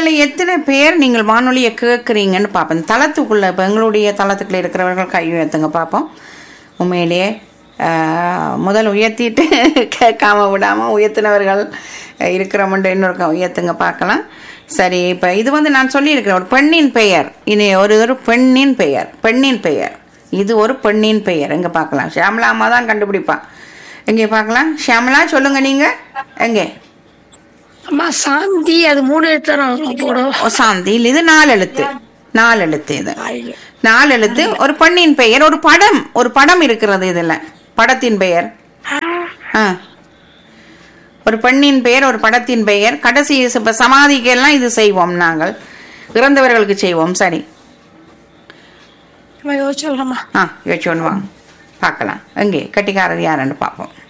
உங்களில் எத்தனை பேர் நீங்கள் வானொலியை கேட்குறீங்கன்னு பார்ப்போம் தளத்துக்குள்ள இப்போ எங்களுடைய தளத்துக்குள்ள இருக்கிறவர்கள் கை உயர்த்துங்க பார்ப்போம் உண்மையிலேயே ஆஹ், முதல் உயர்த்திட்டு கேட்காம விடாமல் உயர்த்தினவர்கள் இருக்கிறவன்ட்டு இன்னொரு உயர்த்துங்க பார்க்கலாம் சரி இப்போ இது வந்து நான் சொல்லியிருக்கிறேன் ஒரு பெண்ணின் பெயர் இது ஒரு ஒரு பெண்ணின் பெயர் பெண்ணின் பெயர் இது ஒரு பெண்ணின் பெயர் எங்கே பார்க்கலாம் ஷியாமலா அம்மா தான் கண்டுபிடிப்பா எங்கே பார்க்கலாம் ஷியாமலா சொல்லுங்க நீங்கள் எங்கே அம்மா சாந்தி அது மூணு எழுத்து நான் போடும் ஓ சாந்தி இல்ல, இது நாலு எழுத்து நாலு எழுத்து இது நாலு எழுத்து ஒரு பெண்ணின் பெயர் ஒரு படம் ஒரு படம் இருக்கிறது இதுல படத்தின் பெயர் ஆ. ஒரு பெண்ணின் பெயர் ஒரு படத்தின் பெயர் கடைசி இப்ப சமாதிக்கெல்லாம் இது செய்வோம் நாங்கள் இறந்தவர்களுக்கு செய்வோம் சரி யோசிச்சு சொல்றேம்மா ஆ யோசிச்சு ஒன்று வாங்க பார்க்கலாம் எங்கே கட்டிக்காரர் யாருன்னு பார்ப்போம்